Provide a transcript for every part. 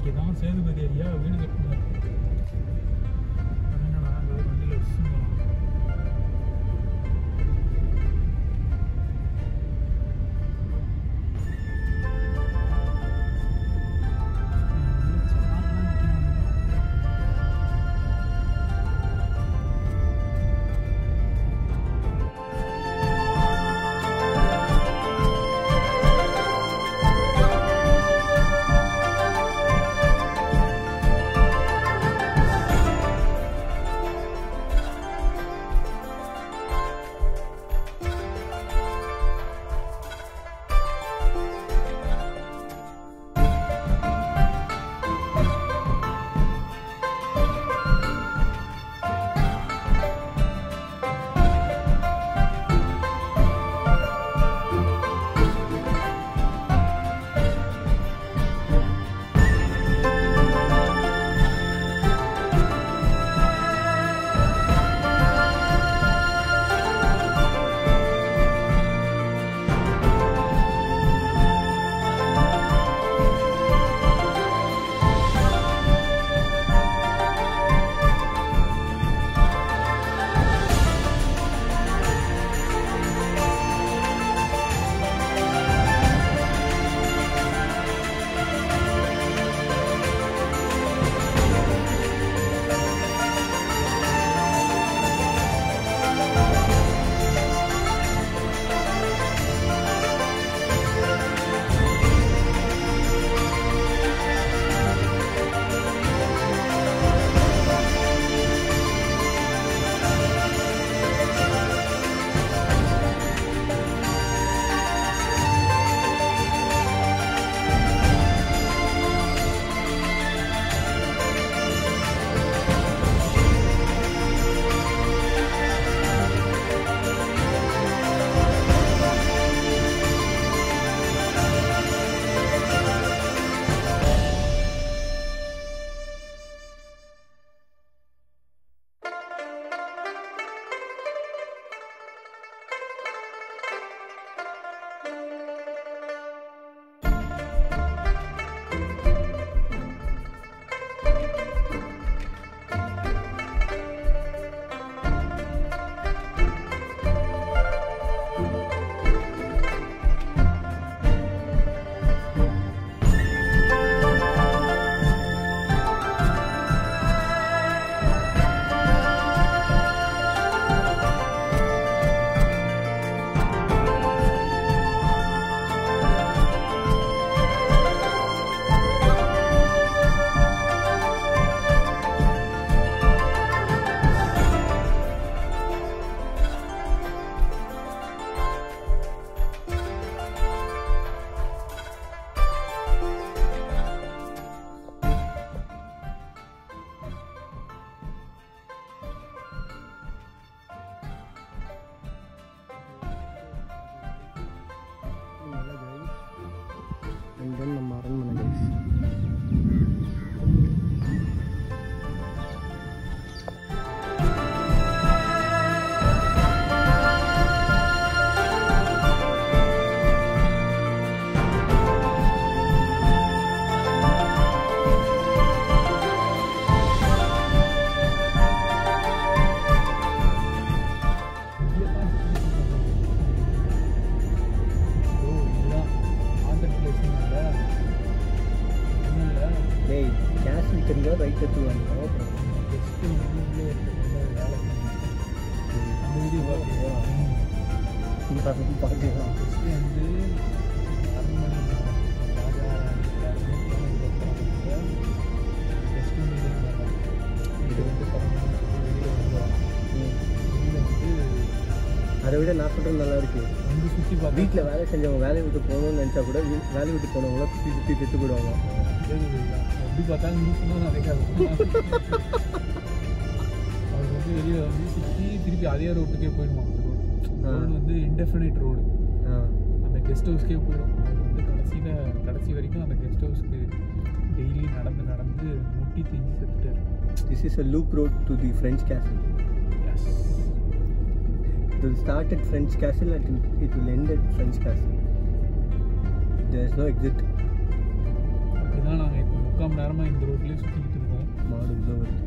இதான் சேதுபதி ஐயா வீடு கட்டினார் என்னடா அந்த ஒரு வண்டியில் வச்சுருந்தோம் அண்ட் தென் நம்ம அரண்மனை கைஸ் டேய் கேஷ் தெரிஞ்சா ரைட் எடுத்து வாங்கிக்கோ பார்க்கலாம் அதை விட நான் சொல்கிறது நல்லா இருக்கு சுற்றி பார்த்து வீட்டில் வேலை செஞ்சவங்க வேலையை விட்டு போகணும்னு நினச்சா கூட வீ- வேலையை விட்டு போனவங்களாம் சுற்றி சுற்றி செத்து போயிடுவாங்க எப்படி பார்த்தாலும் நியூஸ் தான் நடக்காது அவர் வந்து வெளியே வந்து சுற்றி திருப்பி அதே ரோட்டுக்கே போயிடுவாங்க அந்த ரோடு ரோடு வந்து இன்டெஃபினைட் ரோடு ஆ அந்த கெஸ்ட் ஹவுஸ்க்கே போயிடும் அவர் வந்து கடைசியில் கடைசி வரைக்கும் அந்த கெஸ்ட் ஹவுஸ்க்கு டெய்லி நடந்து நடந்து முட்டி திஞ்சு செத்துட்டார் this is a loop road to the French castle It will start at French Castle and it will end at French Castle. There is no exit. அப்படிதான் நாங்கள் இப்போ முக்கால் மணி நேரமாக இந்த ரோட்லேயே சுற்றிக்கிட்டு இருக்கோம் மாடு உள்ள வருது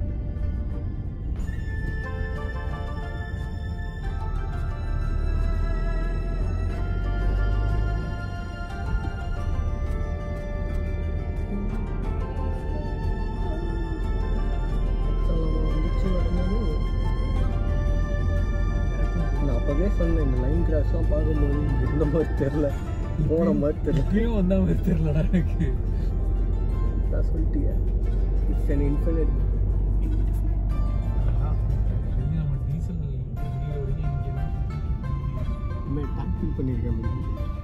நான் அப்பவே சொன்னேன் இந்த லைன் கிராஸ்லாம் பார்க்கும்போது இங்க இருந்த மாதிரி தெரில போன மாதிரி தெரில இப்பயும் வந்த மாதிரி தெரியலடா எனக்கு நான் சொல்லிட்டியா இட்ஸ் அன் இன்ஃபினிட் அதான், இது நம்ம டீசல் முடிகிற வரைக்கும் இங்கே தான் இனிமேல் டாக் ஃபில் பண்ணியிருக்கேன் மதி.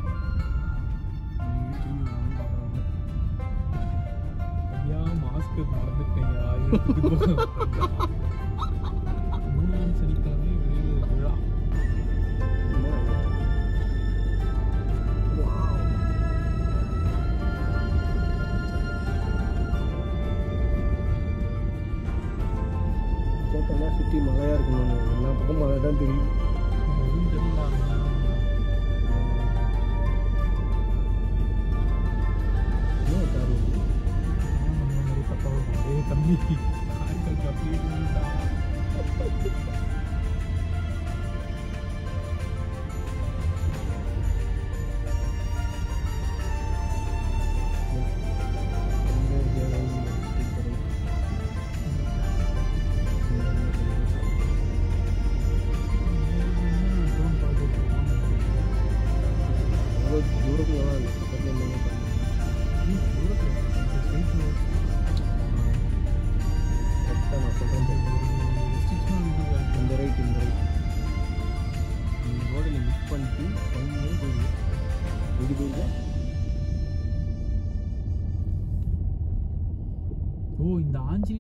ஐயா மாஸ்க் மறந்துட்டேங்க எடுத்துட்டு போ. மூணாம் சனிக்கிழமை வெளியில் விழா என்ன? Wow. கேட்டோம்னா சுற்றி மழையாக இருக்கணும் எல்லா பக்கம் மழை தான் தெரியும் எதுவும் தெரியல என்ன கார் இது? அந்த மாதிரி பத்தா ஏய் தம்பி ஆட்கள் அப்படியே இருந்தா. எங்க இருக்கு? எங்க இருக்கு? drone பார்த்துட்டு இருக்கோம். எவ்வளோ தூரத்துல தான் இருக்கு பக்கத்துல என்னங்க பண்ணு ஏய், தூரத்துல இருக்கு. இந்த straight road. கரெக்டாக நான் சொல்கிறேன் Restriction வந்து பாருங்க. இந்த ரைட் இந்த ரைட் இந்த ரோடில் மிஸ் பண்ணிட்டு கொஞ்சம் போயிடுது எப்படி போயிருக்கா ஓ இந்த ஆஞ்சி